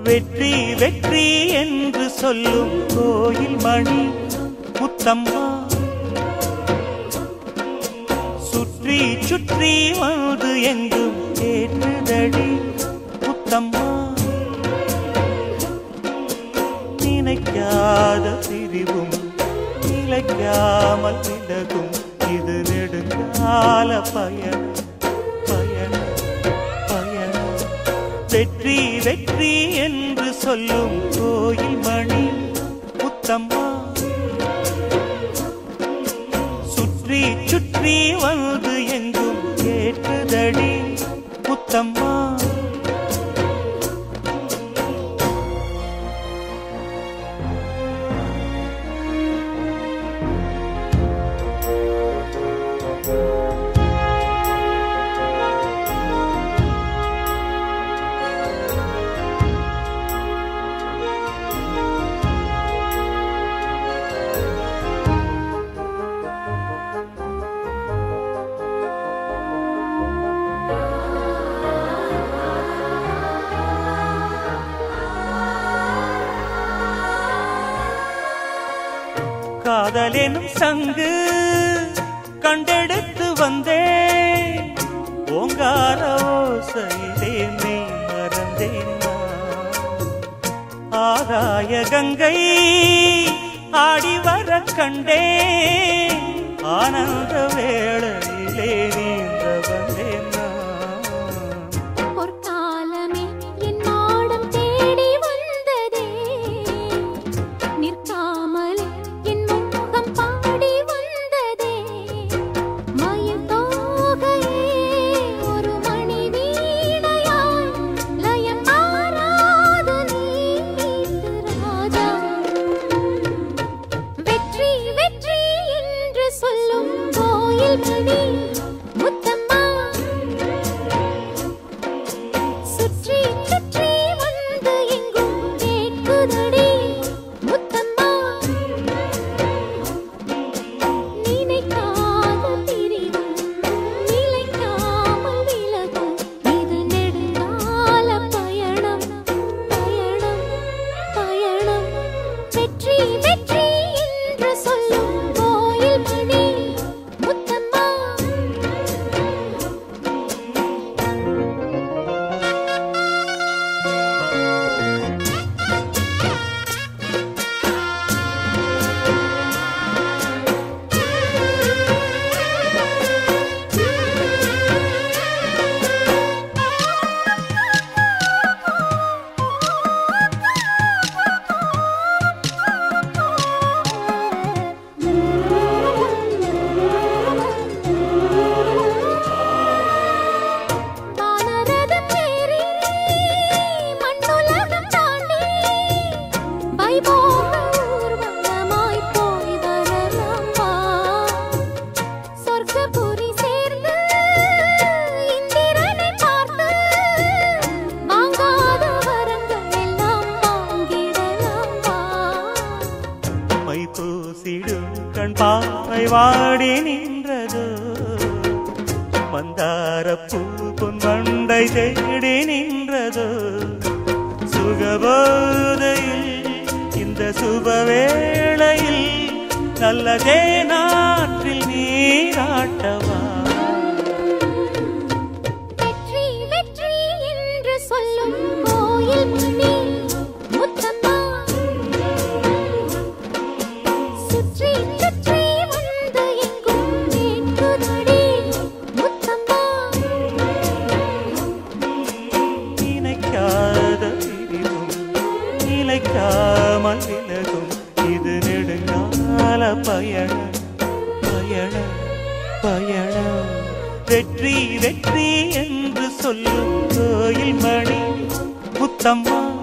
வெற்றி வெற்றி என்று சொல்லும் கோயில் மணி முத்தம்மா சுற்றி சுற்றி வந்து எங்கும் கேட்டுதடி முத்தம்மா நினைக்காத பிரிவும் நிலைக்காமல் விலகும் இது நெடுங்கால பயணம் பயணம் பயணம் வெற்றி வெற்றி என்று சொல்லும் கோயில் மணி முத்தம்மா சுற்றி சுற்றி வந்து எங்கும் கேட்டுதடி முத்தம்மா காதலெனும் சங்கு கண்டெடுத்து வந்தேன் ஓங்கார ஓசையிலே மெய் மறந்தேன் நான். ஆகாய கங்கை ஆடி வர கண்டேன் ஆனந்த வேளையிலே நீந்த வந்தேன் நான். பொற்காலமே என் மாடம் தேடி வந்ததே நிற்காமலே என் முகம் பாடி வந்ததே மயில் தோகையே ஒரு மணி வீணையாய் லயம் மாறாது நீட்டு ராஜா வெற்றி வெற்றி என்று சொல்லும் கோயில் மணி முத்தம்மா சுற்றி சுற்றி வந்து எங்கும் கேட்குதடி முத்தம்மா நினைக்காத பிரிவும் நிலைக்காமல் விலகும் இது நெடுங்கால பயணம் பயணம் பயணம் வெற்றி வெற்றி என்று சொல்லும் கோயில் மணி முத்தம்மா வானரதம் ஏறி மண்ணுலகம் தாண்டி வைபோக ஊர்வலமாய் போய் வரலாம் வா. சொர்க்கபுரி சேர்ந்து இந்திரனை பார்த்து வாங்காத வரங்கள் எல்லாம் வாங்கிடலாம் வா. மை பூசிடும் கண் பாவை வாடி நின்றது மந்தார பூ பொன் வண்டை தேடி நின்றது சுகபோதையில் இந்த சுபவேளையில் நல்லதே நாற்றில் நீராட்டவா வெற்றி வெற்றி என்று சொல்லும் கோயில் மணி முத்தம்மா சுற்றி சுற்றி வந்து எங்கும் கேட்குதடி முத்தம்மா நினைக்காத பிரிவும் நிலைக்காமல் விலகும் இது நெடுங்கால பயணம் பயணம் பயணம் வெற்றி வெற்றி என்று சொல்லும் கோயில் மணி முத்தம்மா